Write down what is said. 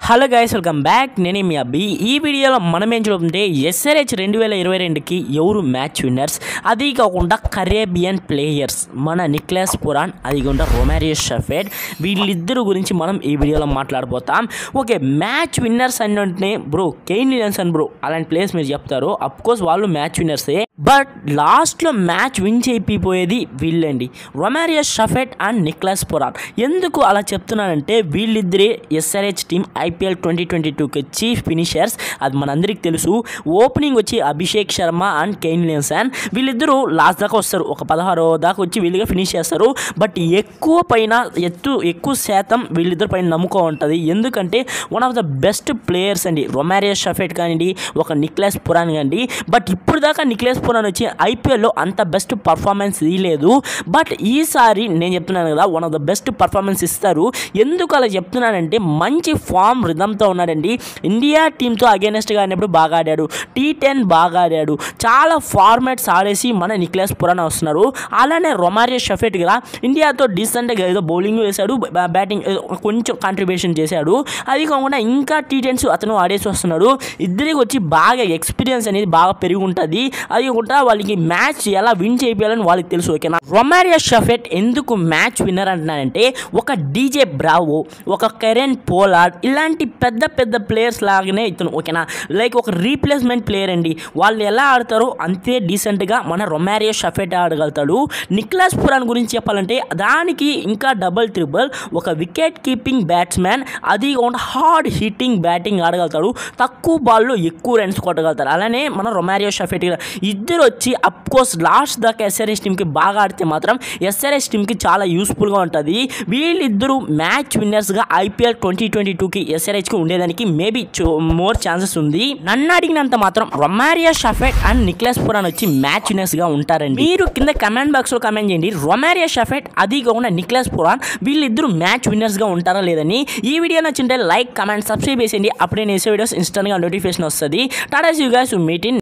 hello guys welcome back నేనే మీ అబ్బి ఈ వీడియోలో మనం ఏం చూడంటే ఎస్ఆర్హెచ్ రెండు వేల ఇరవై రెండుకి ఎవరు మ్యాచ్ విన్నర్స్ అది కాకుండా కరేబియన్ ప్లేయర్స్ మన నిక్లాస్ పురాన్ అది కాకుండా రొమారియో షఫెడ్ వీళ్ళిద్దరు గురించి మనం ఈ వీడియోలో మాట్లాడబోతాం ఓకే మ్యాచ్ విన్నర్స్ అంటే బ్రో కెయిన్ విలియన్సన్ బ్రో అలాంటి ప్లేయర్స్ మీరు చెప్తారు అఫ్ కోర్స్ వాళ్ళు మ్యాచ్ విన్నర్సే బట్ లాస్ట్లో మ్యాచ్ విన్ చేయిపోయేది వీళ్ళండి Romario Shepherd and Nicholas Pooran ఎందుకు అలా చెప్తున్నానంటే వీళ్ళిద్దరే SRH team IPL twenty twenty టూకి చీఫ్ ఫినిషర్స్ అది మనందరికీ తెలుసు ఓపెనింగ్ వచ్చి Abhishek Sharma and Kane Williamson వీళ్ళిద్దరూ లాస్ట్ దాకా వస్తారు ఒక పదహారో దాకా వచ్చి వీళ్ళుగా ఫినిష్ చేస్తారు బట్ ఎక్కువ పైన ఎత్తు ఎక్కువ శాతం వీళ్ళిద్దరు పైన నమ్మకం ఉంటుంది ఎందుకంటే one of the best players అండి రొమారియో షఫెట్ కానివ్వండి ఒక నిక్లాస్ పురాన్ కానివ్వండి బట్ ఇప్పుడు దాకా నిక్లాస్ పురాన్ వచ్చి ఐపీఎల్లో అంత బెస్ట్ పర్ఫార్మెన్స్ ఇవ్వలేదు బట్ ఈసారి నేను చెప్తున్నాను కదా one of the best performance ఇస్తారు ఎందుకు అలా చెప్తున్నానంటే మంచి ఫామ్ రిధంతో ఉన్నాడండి ఇండియా టీంతో అగేనెస్ట్గా ఆడినప్పుడు బాగా ఆడాడు టీ టెన్ బాగా ఆడాడు చాలా ఫార్మాట్స్ ఆడేసి మన నిక్లాస్ పురాణ వస్తున్నారు అలానే రొమారియో షఫెట్ కూడా ఇండియాతో డీసెంట్గా ఏదో బౌలింగ్ వేశాడు బ్యాటింగ్ కొంచెం కాంట్రిబ్యూషన్ చేశాడు అది కాకుండా ఇంకా టీ టెన్స్ అతను ఆడేసి వస్తున్నాడు ఇద్దరికి వచ్చి బాగా ఎక్స్పీరియన్స్ అనేది బాగా పెరిగి ఉంటుంది అది కాకుండా వాళ్ళకి మ్యాచ్ ఎలా విన్ చేయాలని వాళ్ళకి తెలుసు ఓకేనా రొమారియో షఫెట్ ఎందుకు మ్యాచ్ విన్నర్ అంటున్నానంటే ఒక డీజే బ్రావో ఒక కెరెన్ పోలార్డ్ ఇలాంటి పెద్ద పెద్ద ప్లేయర్స్ లాగానే ఇతను ఓకేనా లైక్ ఒక రీప్లేస్మెంట్ ప్లేయర్ అండి వాళ్ళు ఎలా ఆడతారో అంతే డీసెంట్గా మన రొమారియో షఫెట్ ఆడగలుగుతాడు నిక్లాస్ పురాన్ గురించి చెప్పాలంటే దానికి ఇంకా డబుల్ త్రిబుల్ ఒక వికెట్ కీపింగ్ బ్యాట్స్మెన్ అది కాకుండా హార్డ్ హిట్టింగ్ బ్యాటింగ్ ఆడగలుగుతాడు తక్కువ బాల్లో ఎక్కువ రన్స్ కొట్టగలుగుతారు అలానే మన రొమారియో షఫెట్ ఇద్దరు వచ్చి అప్ కోర్స్ లాస్ట్ దాకా ఎస్ఆర్ఎస్ టీంకి బాగా ఆడితే మాత్రం ఎస్ఆర్ఎస్ టీంకి చాలా యూస్ఫుల్గా ఉంటుంది వీళ్ళిద్దరూ మ్యాచ్ విన్నర్స్గా ఐపీఎల్ ట్వంటీ ట్వంటీ టూకి ఎస్ఆర్హెచ్కి ఉండేదానికి మేబీ మోర్ ఛాన్సెస్ ఉంది నన్ను అడిగినంత మాత్రం Romario Shepherd and Nicholas Pooran వచ్చి మ్యాచ్ విన్నర్స్గా ఉంటారండి మీరు కింద కమెంట్ బాక్స్లో కమెంట్ చేయండి రొమారియా షఫెట్ అది కాకుండా నిక్లెస్ పురాన్ వీళ్ళిద్దరూ మ్యాచ్ విన్నర్స్గా ఉంటారా లేదని ఈ వీడియో నచ్చింటే లైక్ కమెంట్ సబ్స్క్రైబ్ చేసేయండి అప్పుడే నేను వేసే వీడియోస్ ఇన్స్టెంట్గా నోటిఫికేషన్ వస్తుంది tata you guys meet in